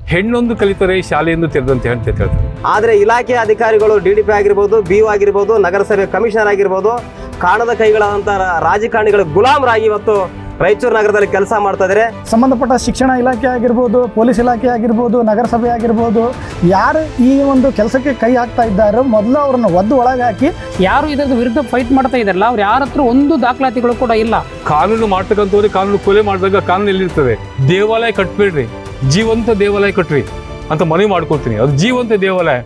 ಹೆಣ್ಣೊಂದು ಕಲಿತರೆ ಶಾಲೆಯೊಂದು ತೆರೆದಂತೆ ಅಂತ ಹೇಳ್ತಾರೆ ಆದರೆ ಇಲಾಖೆ ಅಧಿಕಾರಿಗಳು ಡಿ ಡಿ ಪಿ ಆಗಿರ್ಬೋದು ಬಿ ಯು ಆಗಿರ್ಬೋದು ನಗರಸಭೆ ಕಮಿಷನರ್ ಆಗಿರ್ಬೋದು ಕಾಣದ ಕೈಗಳಾದಂಥ ರಾ- ರಾಜಕಾರಣಿಗಳ ಗುಲಾಮರಾಗಿ ಇವತ್ತು ರಾಯಚೂರು ನಗರದಲ್ಲಿ ಕೆಲಸ ಮಾಡ್ತಾ ಇದ್ದಾರೆ ಸಂಬಂಧಪಟ್ಟ ಶಿಕ್ಷಣ ಇಲಾಖೆ ಆಗಿರ್ಬೋದು ಪೊಲೀಸ್ ಇಲಾಖೆ ಆಗಿರ್ಬೋದು ನಗರಸಭೆ ಆಗಿರ್ಬೋದು ಯಾರು ಈ ಒಂದು ಕೆಲಸಕ್ಕೆ ಕೈ ಹಾಕ್ತಾ ಇದ್ದಾರೋ ಮೊದಲು ಅವ್ರನ್ನ ಒದ್ದು ಒಳಗೆ ಹಾಕಿ ಯಾರು ಇದರ ವಿರುದ್ಧ ಫೈಟ್ ಮಾಡ್ತಾ ಇದಾರಲ್ಲ ಅವ್ರು ಯಾರ ಹತ್ರ ಒಂದು ದಾಖಲಾತಿಗಳು ಕೂಡ ಇಲ್ಲ ಕಾನೂನು ಮಾಡ್ತಕ್ಕಂಥವ್ರಿಗೆ ಕಾನೂನು ಕೊಲೆ ಮಾಡಿದಾಗ ಕಾನೂನು ಎಲ್ಲಿರ್ತದೆ ದೇವಾಲಯ ಕಟ್ಬೇಡ್ರಿ ಜೀವಂತ ದೇವಾಲಯ ಕಟ್ರಿ ಅಂತ ಮನವಿ ಮಾಡ್ಕೊಳ್ತೀನಿ ಅದು ಜೀವಂತ ದೇವಾಲಯ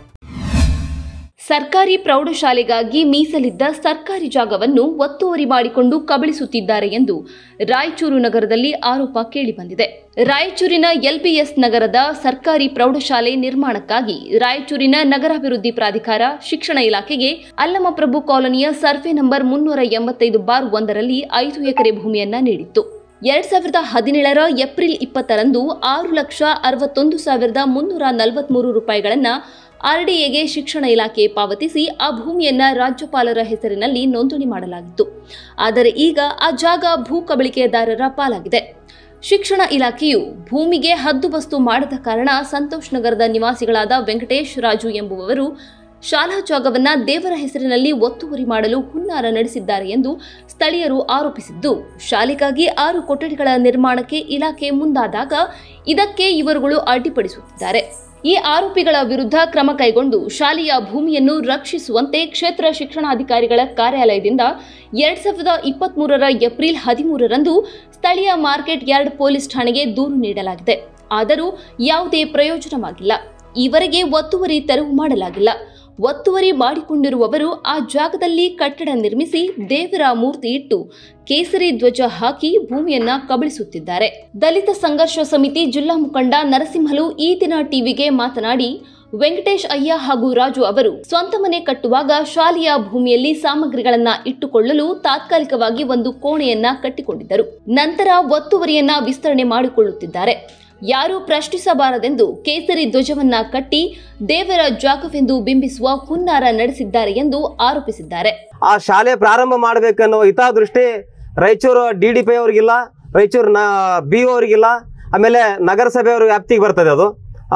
ಸರ್ಕಾರಿ ಪ್ರೌಢಶಾಲೆಗಾಗಿ ಮೀಸಲಿದ್ದ ಸರ್ಕಾರಿ ಜಾಗವನ್ನು ಒತ್ತುವರಿ ಮಾಡಿಕೊಂಡು ಕಬಳಿಸುತ್ತಿದ್ದಾರೆ ಎಂದು ರಾಯಚೂರು ನಗರದಲ್ಲಿ ಆರೋಪ ಕೇಳಿಬಂದಿದೆ ರಾಯಚೂರಿನ ಎಲ್ಬಿಎಸ್ ನಗರದ ಸರ್ಕಾರಿ ಪ್ರೌಢಶಾಲೆ ನಿರ್ಮಾಣಕ್ಕಾಗಿ ರಾಯಚೂರಿನ ನಗರಾಭಿವೃದ್ಧಿ ಪ್ರಾಧಿಕಾರ ಶಿಕ್ಷಣ ಇಲಾಖೆಗೆ ಅಲ್ಲಮಪ್ರಭು ಕಾಲೋನಿಯ ಸರ್ವೆ ನಂಬರ್ ಮುನ್ನೂರ ಎಂಬತ್ತೈದು ಬಾರ್ ಒಂದರಲ್ಲಿ ಐದು ಎಕರೆ ಭೂಮಿಯನ್ನ ನೀಡಿತ್ತು ಎರಡ್ ಸಾವಿರದ ಹದಿನೇಳರ ಏಪ್ರಿಲ್ ಇಪ್ಪತ್ತರಂದು ಆರು ಲಕ್ಷ ಅರವತ್ತೊಂದು ಸಾವಿರದ ಮುನ್ನೂರ ನಲವತ್ಮೂರು ರೂಪಾಯಿಗಳನ್ನು ಆರ್ಡಿಎಗೆ ಶಿಕ್ಷಣ ಇಲಾಖೆ ಪಾವತಿಸಿ ಆ ಭೂಮಿಯನ್ನ ರಾಜ್ಯಪಾಲರ ಹೆಸರಿನಲ್ಲಿ ನೋಂದಣಿ ಮಾಡಲಾಗಿತ್ತು ಆದರೆ ಈಗ ಆ ಜಾಗ ಭೂ ಕಬಳಿಕೆದಾರರ ಪಾಲಾಗಿದೆ ಶಿಕ್ಷಣ ಇಲಾಖೆಯು ಭೂಮಿಗೆ ಹದ್ದುಬಸ್ತು ಮಾಡದ ಕಾರಣ ಸಂತೋಷ್ ನಗರದ ನಿವಾಸಿಗಳಾದ ವೆಂಕಟೇಶ್ ರಾಜು ಎಂಬುವವರು ಶಾಲಾ ಜಾಗವನ್ನ ದೇವರ ಹೆಸರಿನಲ್ಲಿ ಒತ್ತುವರಿ ಮಾಡಲು ಹುನ್ನಾರ ನಡೆಸಿದ್ದಾರೆ ಎಂದು ಸ್ಥಳೀಯರು ಆರೋಪಿಸಿದ್ದು ಶಾಲೆಗಾಗಿ ಆರು ಕೊಠಡಿಗಳ ನಿರ್ಮಾಣಕ್ಕೆ ಇಲಾಖೆ ಮುಂದಾದಾಗ ಇದಕ್ಕೆ ಇವರುಗಳು ಅಡ್ಡಿಪಡಿಸುತ್ತಿದ್ದಾರೆ ಈ ಆರೋಪಿಗಳ ವಿರುದ್ಧ ಕ್ರಮ ಕೈಗೊಂಡು ಶಾಲೆಯ ಭೂಮಿಯನ್ನು ರಕ್ಷಿಸುವಂತೆ ಕ್ಷೇತ್ರ ಶಿಕ್ಷಣಾಧಿಕಾರಿಗಳ ಕಾರ್ಯಾಲಯದಿಂದ ಎರಡ್ ಸಾವಿರದ ಇಪ್ಪತ್ಮೂರರ ಏಪ್ರಿಲ್ ಹದಿಮೂರರಂದು ಸ್ಥಳೀಯ ಮಾರ್ಕೆಟ್ ಯಾರ್ಡ್ ಪೊಲೀಸ್ ಠಾಣೆಗೆ ದೂರು ನೀಡಲಾಗಿದೆ ಆದರೂ ಯಾವುದೇ ಪ್ರಯೋಜನವಾಗಿಲ್ಲ ಈವರೆಗೆ ಒತ್ತುವರಿ ತೆರವು ಮಾಡಲಾಗಿಲ್ಲ ಒತ್ತುವರಿ ಮಾಡಿಕೊಂಡಿರುವವರು ಆ ಜಾಗದಲ್ಲಿ ಕಟ್ಟಡ ನಿರ್ಮಿಸಿ ದೇವರ ಮೂರ್ತಿ ಇಟ್ಟು ಕೇಸರಿ ಧ್ವಜ ಹಾಕಿ ಭೂಮಿಯನ್ನ ಕಬಳಿಸುತ್ತಿದ್ದಾರೆ ದಲಿತ ಸಂಘರ್ಷ ಸಮಿತಿ ಜಿಲ್ಲಾ ಮುಖಂಡ ನರಸಿಂಹಲು ಈ ದಿನ ಟಿವಿಗೆ ಮಾತನಾಡಿ ವೆಂಕಟೇಶ್ ಅಯ್ಯ ಹಾಗೂ ರಾಜು ಅವರು ಸ್ವಂತ ಮನೆ ಕಟ್ಟುವಾಗ ಶಾಲೆಯ ಭೂಮಿಯಲ್ಲಿ ಸಾಮಗ್ರಿಗಳನ್ನ ಇಟ್ಟುಕೊಳ್ಳಲು ತಾತ್ಕಾಲಿಕವಾಗಿ ಒಂದು ಕೋಣೆಯನ್ನ ಕಟ್ಟಿಕೊಂಡಿದ್ದರು ನಂತರ ಒತ್ತುವರಿಯನ್ನ ವಿಸ್ತರಣೆ ಮಾಡಿಕೊಳ್ಳುತ್ತಿದ್ದಾರೆ ಯಾರೂ ಪ್ರಶ್ನಿಸಬಾರದೆಂದು ಕೇಸರಿ ಧ್ವಜವನ್ನ ಕಟ್ಟಿ ದೇವರ ಜಾಗವೆಂದು ಬಿಂಬಿಸುವ ಹುನ್ನಾರ ನಡೆಸಿದ್ದಾರೆ ಎಂದು ಆರೋಪಿಸಿದ್ದಾರೆ ಆ ಶಾಲೆ ಪ್ರಾರಂಭ ಮಾಡಬೇಕನ್ನೋ ಹಿತಾದೃಷ್ಟಿ ರಾಯಚೂರು ಡಿ ಡಿ ಪಿ ಅವ್ರಿಗಿಲ್ಲ ರಾಯಚೂರು ನ ಬಿ ಅವ್ರಿಗಿಲ್ಲ ಆಮೇಲೆ ನಗರಸಭೆಯವ್ರ ವ್ಯಾಪ್ತಿಗೆ ಬರ್ತದೆ ಅದು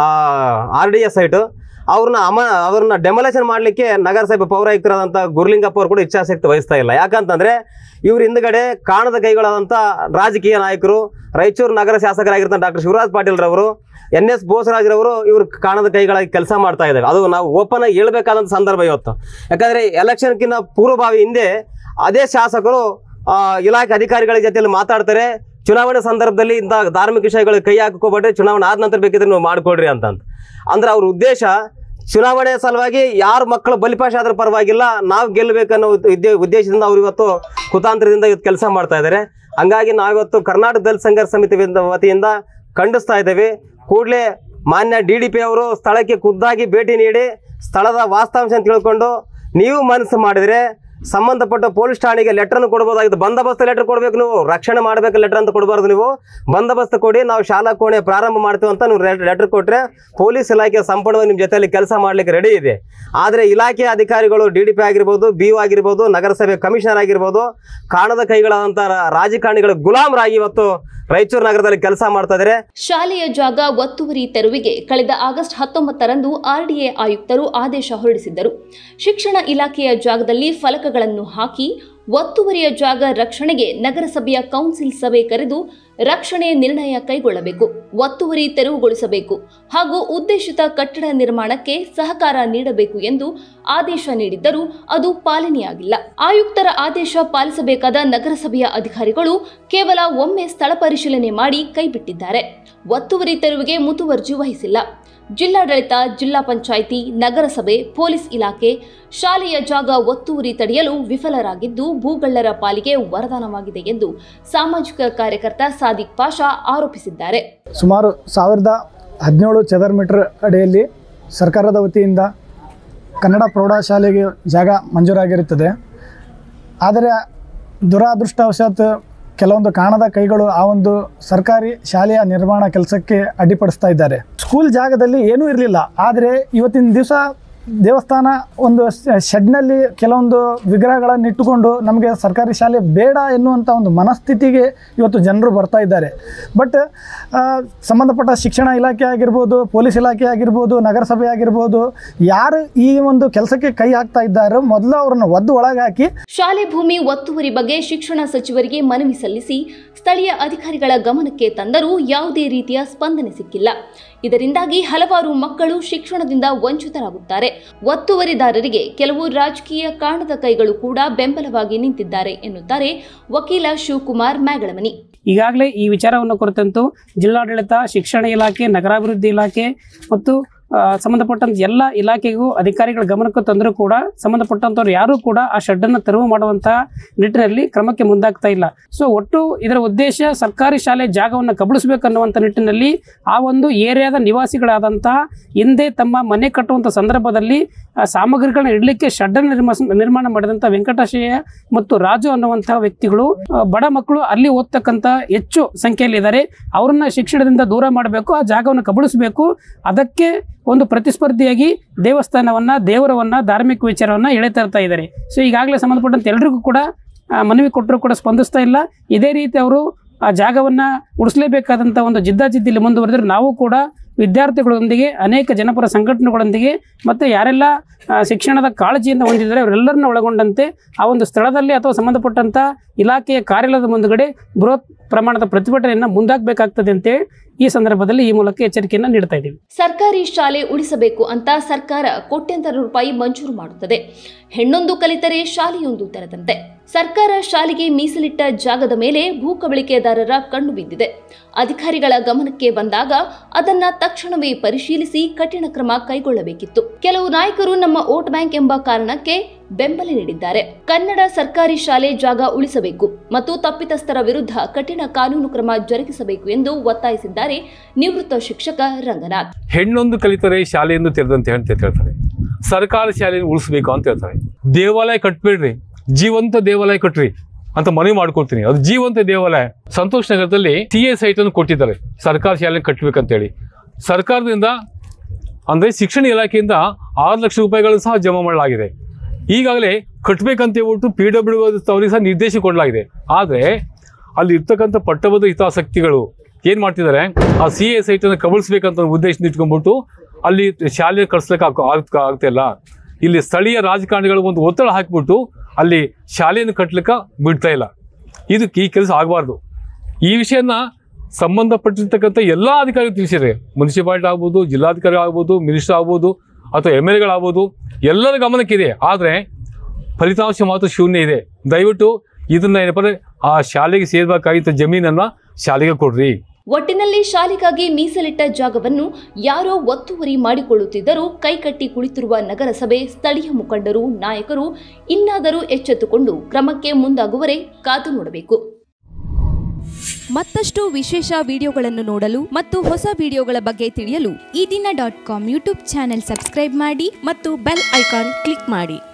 ಆರ್ ಡಿ ಎಸ್ ಸೈಟು ಅವ್ರನ್ನ ಅಮ ಅವ್ರನ್ನ ಡೆಮೊಲೇಷನ್ ಮಾಡಲಿಕ್ಕೆ ನಗರಸಭೆ ಪೌರಾಯುಕ್ತರಾದಂಥ ಗುರುಲಿಂಗಪ್ಪ ಅವರು ಕೂಡ ಇಚ್ಛಾಶಕ್ತಿ ವಹಿಸ್ತಾ ಇಲ್ಲ ಯಾಕಂತಂದರೆ ಇವ್ರ ಹಿಂದ್ಗಡೆ ಕಾಣದ ಕೈಗಳಾದಂಥ ರಾಜಕೀಯ ನಾಯಕರು ರಾಯಚೂರು ನಗರ ಶಾಸಕರಾಗಿರ್ತಂಥ ಡಾಕ್ಟರ್ ಶಿವರಾಜ್ ಪಾಟೀಲ್ ರವರು ಎನ್ ಎಸ್ ಬೋಸರಾಜ್ರವರು ಇವರು ಕಾಣದ ಕೈಗಳಾಗಿ ಕೆಲಸ ಮಾಡ್ತಾ ಇದ್ದಾರೆ ಅದು ನಾವು ಓಪನ್ ಆಗಿ ಹೇಳ್ಬೇಕಾದಂಥ ಸಂದರ್ಭ ಇವತ್ತು ಯಾಕಂದರೆ ಎಲೆಕ್ಷನ್ಕಿಂತ ಪೂರ್ವಭಾವಿ ಹಿಂದೆ ಅದೇ ಶಾಸಕರು ಆ, ಇಲಾಖೆ ಅಧಿಕಾರಿಗಳ ಜೊತೆಯಲ್ಲಿ ಮಾತಾಡ್ತಾರೆ ಚುನಾವಣೆ ಸಂದರ್ಭದಲ್ಲಿ ಇಂಥ ಧಾರ್ಮಿಕ ವಿಷಯಗಳಿಗೆ ಕೈ ಹಾಕೋಬೇಡ್ರಿ ಚುನಾವಣೆ ಆದ ನಂತರ ಬೇಕಿದ್ರೆ ನೀವು ಮಾಡ್ಕೊಡ್ರಿ ಅಂತಂತ ಅಂದ್ರೆ ಅವ್ರ ಉದ್ದೇಶ ಚುನಾವಣೆ ಸಲುವಾಗಿ ಯಾರ ಮಕ್ಕಳು ಬಲಿಪಾಶ ಆದ್ರೂ ಪರವಾಗಿಲ್ಲ ನಾವು ಗೆಲ್ಲಬೇಕನ್ನೋ ಉದ್ದೇ ಉದ್ದೇಶದಿಂದ ಅವ್ರು ಇವತ್ತು ಕುತಾಂತ್ರದಿಂದ ಇವತ್ತು ಕೆಲಸ ಮಾಡ್ತಾ ಇದ್ದಾರೆ ಹಂಗಾಗಿ ನಾವಿವತ್ತು ಕರ್ನಾಟಕ ದಲಿತ ಸಂಘರ್ಷ ಸಮಿತಿ ವಿಂದ- ವತಿಯಿಂದ ಖಂಡಿಸ್ತಾ ಇದ್ದೇವೆ ಕೂಡಲೇ ಮಾನ್ಯ ಡಿ ಡಿ ಪಿ ಅವರು ಸ್ಥಳಕ್ಕೆ ಖುದ್ದಾಗಿ ಭೇಟಿ ನೀಡಿ ಸ್ಥಳದ ವಾಸ್ತವಾಂಶ ತಿಳ್ಕೊಂಡು ನೀವು ಮನಸ್ಸು ಮಾಡಿದರೆ ಸಂಬಂಧಪಟ್ಟ ಪೊಲೀಸ್ ಠಾಣೆಗೆ ಲೆಟರ್ನು ಕೊಡ್ಬೋದಾಗಿತ್ತು ಬಂದೋಬಸ್ತ್ ಲೆಟರ್ ಕೊಡ್ಬೇಕು ನೀವು ರಕ್ಷಣೆ ಮಾಡಬೇಕು ಲೆಟರ್ ಅಂತ ಕೊಡಬಾರ್ದು ನೀವು ಬಂದೋಬಸ್ತ್ ಕೊಡಿ ನಾವು ಶಾಲಾ ಕೋಣೆ ಪ್ರಾರಂಭ ಮಾಡ್ತೀವಿ ಅಂತ ನೀವು ಲೆಟರ್ ಕೊಟ್ಟರೆ ಪೊಲೀಸ್ ಇಲಾಖೆ ಸಂಪೂರ್ಣವಾಗಿ ನಿಮ್ಮ ಜೊತೆಯಲ್ಲಿ ಕೆಲಸ ಮಾಡಲಿಕ್ಕೆ ರೆಡಿ ಇದೆ ಆದರೆ ಇಲಾಖೆ ಅಧಿಕಾರಿಗಳು ಡಿ ಡಿ ಪಿ ಆಗಿರ್ಬೋದು ಬಿ ಯು ಆಗಿರ್ಬೋದು ನಗರಸಭೆ ಕಮಿಷನರ್ ಆಗಿರ್ಬೋದು ಕಾಣದ ಕೈಗಳಾದಂಥ ರಾ- ರಾಜಕಾರಣಿಗಳ ಗುಲಾಮರಾಗಿ ಇವತ್ತು ರಾಯಚೂರು ನಗರದಲ್ಲಿ ಕೆಲಸ ಮಾಡ್ತಾ ಇದ್ದಾರೆ ಶಾಲೆಯ ಜಾಗ ಒತ್ತುವರಿ ತೆರವಿಗೆ ಕಳೆದ ಆಗಸ್ಟ್ ಹತ್ತೊಂಬತ್ತರಂದು ಆರ್ಡಿಎ ಆಯುಕ್ತರು ಆದೇಶ ಹೊರಡಿಸಿದ್ದರು ಶಿಕ್ಷಣ ಇಲಾಖೆಯ ಜಾಗದಲ್ಲಿ ಫಲಕಗಳನ್ನು ಹಾಕಿ ಒತ್ತುವರಿಯ ಜಾಗ ರಕ್ಷಣೆಗೆ ನಗರಸಭೆಯ ಕೌನ್ಸಿಲ್ ಸಭೆ ಕರೆದು ರಕ್ಷಣೆ ನಿರ್ಣಯ ಕೈಗೊಳ್ಳಬೇಕು ಒತ್ತುವರಿ ತೆರವುಗೊಳಿಸಬೇಕು ಹಾಗೂ ಉದ್ದೇಶಿತ ಕಟ್ಟಡ ನಿರ್ಮಾಣಕ್ಕೆ ಸಹಕಾರ ನೀಡಬೇಕು ಎಂದು ಆದೇಶ ನೀಡಿದ್ದರೂ ಅದು ಪಾಲನೆಯಾಗಿಲ್ಲ ಆಯುಕ್ತರ ಆದೇಶ ಪಾಲಿಸಬೇಕಾದ ನಗರಸಭೆಯ ಅಧಿಕಾರಿಗಳು ಕೇವಲ ಒಮ್ಮೆ ಸ್ಥಳ ಪರಿಶೀಲನೆ ಮಾಡಿ ಕೈಬಿಟ್ಟಿದ್ದಾರೆ ಒತ್ತುವರಿ ತೆರವಿಗೆ ಮುತುವರ್ಜಿ ವಹಿಸಿಲ್ಲ ಜಿಲ್ಲಾಡಳಿತ ಜಿಲ್ಲಾ ಪಂಚಾಯಿತಿ ನಗರಸಭೆ ಪೊಲೀಸ್ ಇಲಾಖೆ ಶಾಲೆಯ ಜಾಗ ಒತ್ತುವರಿ ತಡೆಯಲು ವಿಫಲರಾಗಿದ್ದು ಭೂಗಳ್ಳರ ಪಾಲಿಗೆ ವರದಾನವಾಗಿದೆ ಎಂದು ಸಾಮಾಜಿಕ ಕಾರ್ಯಕರ್ತ ಸಾದಿಕ್ ಪಾಷಾ ಆರೋಪಿಸಿದ್ದಾರೆ ಸುಮಾರು ಸಾವಿರದ ಹದಿನೇಳು ಚದರ್ ಮೀಟರ್ ಅಡಿಯಲ್ಲಿ ಸರ್ಕಾರದ ವತಿಯಿಂದ ಕನ್ನಡ ಪ್ರೌಢಶಾಲೆಗೆ ಜಾಗ ಮಂಜೂರಾಗಿರುತ್ತದೆ ಆದರೆ ದುರಾದೃಷ್ಟವಶಾತ್ ಕೆಲವೊಂದು ಕಾಣದ ಕೈಗಳು ಆ ಒಂದು ಸರ್ಕಾರಿ ಶಾಲೆಯ ನಿರ್ಮಾಣ ಕೆಲಸಕ್ಕೆ ಅಡ್ಡಿಪಡಿಸ್ತಾ ಇದ್ದಾರೆ ಸ್ಕೂಲ್ ಜಾಗದಲ್ಲಿ ಏನೂ ಇರಲಿಲ್ಲ ಆದರೆ ಇವತ್ತಿನ ದಿವಸ ದೇವಸ್ಥಾನ ಒಂದು ಶ- ಶೆಡ್ನಲ್ಲಿ ಕೆಲವೊಂದು ವಿಗ್ರಹಗಳನ್ನು ಇಟ್ಟುಕೊಂಡು ನಮಗೆ ಸರ್ಕಾರಿ ಶಾಲೆ ಬೇಡ ಎನ್ನುವಂಥ ಒಂದು ಮನಸ್ಥಿತಿಗೆ ಇವತ್ತು ಜನರು ಬರ್ತಾ ಇದ್ದಾರೆ ಬಟ್ ಸಂಬಂಧಪಟ್ಟ ಶಿಕ್ಷಣ ಇಲಾಖೆ ಆಗಿರ್ಬೋದು ಪೊಲೀಸ್ ಇಲಾಖೆ ಆಗಿರ್ಬೋದು ನಗರಸಭೆ ಆಗಿರ್ಬೋದು ಯಾರು ಈ ಒಂದು ಕೆಲಸಕ್ಕೆ ಕೈ ಹಾಕ್ತಾ ಇದ್ದಾರೋ ಮೊದಲು ಅವರನ್ನು ಒದ್ದು ಒಳಗೆ ಹಾಕಿ ಶಾಲೆ ಭೂಮಿ ಒತ್ತುವರಿ ಬಗ್ಗೆ ಶಿಕ್ಷಣ ಸಚಿವರಿಗೆ ಮನವಿ ಸಲ್ಲಿಸಿ ಸ್ಥಳೀಯ ಅಧಿಕಾರಿಗಳ ಗಮನಕ್ಕೆ ತಂದರೂ ಯಾವುದೇ ರೀತಿಯ ಸ್ಪಂದನೆ ಸಿಕ್ಕಿಲ್ಲ ಇದರಿಂದಾಗಿ ಹಲವಾರು ಮಕ್ಕಳು ಶಿಕ್ಷಣದಿಂದ ವಂಚಿತರಾಗುತ್ತಾರೆ ಒತ್ತುವರಿದಾರರಿಗೆ ಕೆಲವು ರಾಜಕೀಯ ಕಾರಣದ ಕೈಗಳು ಕೂಡ ಬೆಂಬಲವಾಗಿ ನಿಂತಿದ್ದಾರೆ ಎನ್ನುತ್ತಾರೆ ವಕೀಲ ಶಿವಕುಮಾರ್ ಮ್ಯಾಗಳಮನಿ ಈಗಾಗಲೇ ಈ ವಿಚಾರವನ್ನು ಕುರಿತಂತೂ ಜಿಲ್ಲಾಡಳಿತ ಶಿಕ್ಷಣ ಇಲಾಖೆ ನಗರಾಭಿವೃದ್ಧಿ ಇಲಾಖೆ ಮತ್ತು ಆ, ಸಂಬಂಧಪಟ್ಟಂತ ಎಲ್ಲ ಇಲಾಖೆಗೂ ಅಧಿಕಾರಿಗಳ ಗಮನಕ್ಕೆ ತಂದರೂ ಕೂಡ ಸಂಬಂಧಪಟ್ಟಂಥವ್ರು ಯಾರೂ ಕೂಡ ಆ ಶೆಡ್ಡನ್ನು ತೆರವು ಮಾಡುವಂತಹ ನಿಟ್ಟಿನಲ್ಲಿ ಕ್ರಮಕ್ಕೆ ಮುಂದಾಗ್ತಾ ಇಲ್ಲ ಸೊ ಒಟ್ಟು ಇದರ ಉದ್ದೇಶ ಸರ್ಕಾರಿ ಶಾಲೆ ಜಾಗವನ್ನು ಕಬಳಿಸಬೇಕನ್ನುವಂಥ ನಿಟ್ಟಿನಲ್ಲಿ ಆ ಒಂದು ಏರಿಯಾದ ನಿವಾಸಿಗಳಾದಂತಹ ಹಿಂದೆ ತಮ್ಮ ಮನೆ ಕಟ್ಟುವಂಥ ಸಂದರ್ಭದಲ್ಲಿ ಆ ಸಾಮಗ್ರಿಗಳನ್ನ ಇಡಲಿಕ್ಕೆ ಶೆಡ್ಡನ್ನು ನಿರ್ಮಿಸ ನಿರ್ಮಾಣ ಮಾಡಿದಂಥ ವೆಂಕಟೇಶಯ್ಯ ಮತ್ತು ರಾಜು ಅನ್ನುವಂತಹ ವ್ಯಕ್ತಿಗಳು ಆ, ಬಡ ಮಕ್ಕಳು ಅಲ್ಲಿ ಓದ್ತಕ್ಕಂಥ ಹೆಚ್ಚು ಸಂಖ್ಯೆಯಲ್ಲಿ ಇದ್ದಾರೆ ಅವ್ರನ್ನ ಶಿಕ್ಷಣದಿಂದ ದೂರ ಮಾಡಬೇಕು ಆ ಜಾಗವನ್ನು ಕಬಳಿಸಬೇಕು ಅದಕ್ಕೆ ಒಂದು ಪ್ರತಿಸ್ಪರ್ಧಿಯಾಗಿ ದೇವಸ್ಥಾನವನ್ನ ದೇವರವನ್ನ ಧಾರ್ಮಿಕ ವಿಚಾರವನ್ನ ಎಳೆ ತರ್ತಾ ಇದ್ದಾರೆ ಸೊ ಈಗಾಗಲೇ ಸಂಬಂಧಪಟ್ಟಂತೆ ಎಲ್ರಿಗೂ ಕೂಡ ಆ, ಮನವಿ ಕೊಟ್ಟರು ಕೂಡ ಸ್ಪಂದಿಸ್ತಾ ಇಲ್ಲ ಇದೇ ರೀತಿ ಅವರು ಆ ಜಾಗವನ್ನ ಉಳಿಸಲೇಬೇಕಾದಂಥ ಒಂದು ಜಿದ್ದಾಜಿದ್ದಿಲ್ಲಿ ಮುಂದುವರೆದ್ರೆ ನಾವು ಕೂಡ ವಿದ್ಯಾರ್ಥಿಗಳೊಂದಿಗೆ ಅನೇಕ ಜನಪರ ಸಂಘಟನೆಗಳೊಂದಿಗೆ ಮತ್ತು ಯಾರೆಲ್ಲ ಆ, ಶಿಕ್ಷಣದ ಕಾಳಜಿಯಿಂದ ಹೊಂದಿದ್ದಾರೆ ಅವರೆಲ್ಲರನ್ನ ಒಳಗೊಂಡಂತೆ ಆ ಒಂದು ಸ್ಥಳದಲ್ಲಿ ಅಥವಾ ಸಂಬಂಧಪಟ್ಟಂಥ ಇಲಾಖೆಯ ಕಾರ್ಯಾಲಯದ ಮುಂದುಗಡೆ ಬೃಹತ್ ಪ್ರಮಾಣದ ಪ್ರತಿಭಟನೆಯನ್ನು ಮುಂದಾಗಬೇಕಾಗ್ತದೆ ಅಂತೇಳಿ ಈ ಸಂದರ್ಭದಲ್ಲಿ ಈ ಮೂಲಕ ಎಚ್ಚರಿಕೆಯನ್ನು ನೀಡ್ತಾ ಇದ್ದೀವಿ ಸರ್ಕಾರಿ ಶಾಲೆ ಉಳಿಸಬೇಕು ಅಂತ ಸರ್ಕಾರ ಕೋಟ್ಯಂತರ ರೂಪಾಯಿ ಮಂಜೂರು ಮಾಡುತ್ತದೆ ಹೆಣ್ಣೊಂದು ಕಲಿತರೆ ಶಾಲೆಯೊಂದು ತೆರೆದಂತೆ ಸರ್ಕಾರ ಶಾಲೆಗೆ ಮೀಸಲಿಟ್ಟ ಜಾಗದ ಮೇಲೆ ಭೂ ಕಬಳಿಕೆದಾರರ ಕಣ್ಣು ಬಿದ್ದಿದೆ ಅಧಿಕಾರಿಗಳ ಗಮನಕ್ಕೆ ಬಂದಾಗ ಅದನ್ನ ತಕ್ಷಣವೇ ಪರಿಶೀಲಿಸಿ ಕಠಿಣ ಕ್ರಮ ಕೈಗೊಳ್ಳಬೇಕಿತ್ತು ಕೆಲವು ನಾಯಕರು ನಮ್ಮ ವೋಟ್ ಬ್ಯಾಂಕ್ ಎಂಬ ಕಾರಣಕ್ಕೆ ಬೆಂಬಲ ನೀಡಿದ್ದಾರೆ ಕನ್ನಡ ಸರ್ಕಾರಿ ಶಾಲೆ ಜಾಗ ಉಳಿಸಬೇಕು ಮತ್ತು ತಪ್ಪಿತಸ್ಥರ ವಿರುದ್ಧ ಕಠಿಣ ಕಾನೂನು ಕ್ರಮ ಜರುಗಿಸಬೇಕು ಎಂದು ಒತ್ತಾಯಿಸಿದ್ದಾರೆ ನಿವೃತ್ತ ಶಿಕ್ಷಕ ರಂಗನಾಥ್ ಹೆಣ್ಣೊಂದು ಕಲಿತರೆ ಶಾಲೆಯನ್ನು ತೆರೆದಂತೆ ಅಂತ ಹೇಳ್ತಾರೆ ಸರ್ಕಾರಿ ಶಾಲೆಯನ್ನು ಉಳಿಸ್ಬೇಕು ಅಂತ ಹೇಳ್ತಾರೆ ದೇವಾಲಯ ಕಟ್ಬೇಡ್ರಿ ಜೀವಂತ ದೇವಾಲಯ ಕಟ್ರಿ ಅಂತ ಮನವಿ ಮಾಡ್ಕೊಳ್ತೀನಿ ಅದು ಜೀವಂತ ದೇವಾಲಯ ಸಂತೋಷ್ ನಗರದಲ್ಲಿ ಸಿ ಎ ಸೈಟ್ ಅನ್ನು ಕೊಟ್ಟಿದ್ದಾರೆ ಸರ್ಕಾರಿ ಶಾಲೆ ಕಟ್ಬೇಕಂತೇಳಿ ಸರ್ಕಾರದಿಂದ ಅಂದರೆ ಶಿಕ್ಷಣ ಇಲಾಖೆಯಿಂದ ಆರು ಲಕ್ಷ ರೂಪಾಯಿಗಳನ್ನು ಸಹ ಜಮಾ ಮಾಡಲಾಗಿದೆ ಈಗಾಗಲೇ ಕಟ್ಟಬೇಕಂತ ಹೇಳ್ಬಿಟ್ಟು ಪಿ ಡಬ್ಲ್ಯೂ ಅವರಿಗೆ ಸಹ ನಿರ್ದೇಶ ಕೊಡಲಾಗಿದೆ ಆದರೆ ಅಲ್ಲಿ ಇರ್ತಕ್ಕಂಥ ಪಟ್ಟಭದ್ರ ಹಿತಾಸಕ್ತಿಗಳು ಏನು ಮಾಡ್ತಿದ್ದಾರೆ ಆ ಸಿ ಎ ಸೈಟನ್ನು ಕಬಳಿಸ್ಬೇಕಂತ ಒಂದು ಉದ್ದೇಶ ಇಟ್ಕೊಂಡ್ಬಿಟ್ಟು ಅಲ್ಲಿ ಶಾಲೆ ಕಟ್ಸ್ಲಿಕ್ಕೆ ಆಗ್- ಆಗ್- ಆಗ್ತಾ ಇಲ್ಲ ಇಲ್ಲಿ ಸ್ಥಳೀಯ ರಾಜಕಾರಣಿಗಳು ಒಂದು ಒತ್ತಡ ಹಾಕಿಬಿಟ್ಟು ಅಲ್ಲಿ ಶಾಲೆಯನ್ನು ಕಟ್ಟಲಿಕ್ಕೆ ಬಿಡ್ತಾ ಇಲ್ಲ ಇದಕ್ಕೆ ಈ ಕೆಲಸ ಆಗಬಾರ್ದು ಈ ವಿಷಯನ ಸಂಬಂಧಪಟ್ಟಿರ್ತಕ್ಕಂಥ ಎಲ್ಲ ಅಧಿಕಾರಿಗಳು ತಿಳಿಸಿದ್ದಾರೆ ಮುನ್ಸಿಪಾಲಿಟಿ ಆಗ್ಬೋದು ಜಿಲ್ಲಾಧಿಕಾರಿ ಆಗ್ಬೋದು ಮಿನಿಸ್ಟರ್ ಆಗ್ಬೋದು ಅಥವಾ ಎಮ್ ಎಲ್ ಎಗಳಾಗ್ಬೋದು ಎಲ್ಲರ ಗಮನಕ್ಕಿದೆ ಆದರೆ ಫಲಿತಾಂಶ ಮಾತ್ರ ಶೂನ್ಯ ಇದೆ ದಯವಿಟ್ಟು ಇದನ್ನ ಏನಪ್ಪ ಅಂದ್ರೆ ಆ ಶಾಲೆಗೆ ಸೇರ್ಬೇಕಾಗಿದ್ದ ಜಮೀನನ್ನ ಶಾಲೆಗೆ ಕೊಡ್ರಿ ಒಟ್ಟಿನಲ್ಲಿ ಶಾಲೆಗಾಗಿ ಮೀಸಲಿಟ್ಟ ಜಾಗವನ್ನು ಯಾರೋ ಒತ್ತುವರಿ ಮಾಡಿಕೊಳ್ಳುತ್ತಿದ್ದರೂ ಕೈಕಟ್ಟಿ ಕುಳಿತಿರುವ ನಗರಸಭೆ ಸ್ಥಳೀಯ ಮುಖಂಡರು ನಾಯಕರು ಇನ್ನಾದರೂ ಎಚ್ಚೆತ್ತುಕೊಂಡು ಕ್ರಮಕ್ಕೆ ಮುಂದಾಗುವರೆ ಕಾದು ನೋಡಬೇಕು ಮತ್ತಷ್ಟು ವಿಶೇಷ ವಿಡಿಯೋಗಳನ್ನು ನೋಡಲು ಮತ್ತು ಹೊಸ ವಿಡಿಯೋಗಳ ಬಗ್ಗೆ ತಿಳಿಯಲು Ee Dina dot com YouTube channel subscribe ಮಾಡಿ ಮತ್ತು ಬೆಲ್ ಐಕಾನ್ ಕ್ಲಿಕ್ ಮಾಡಿ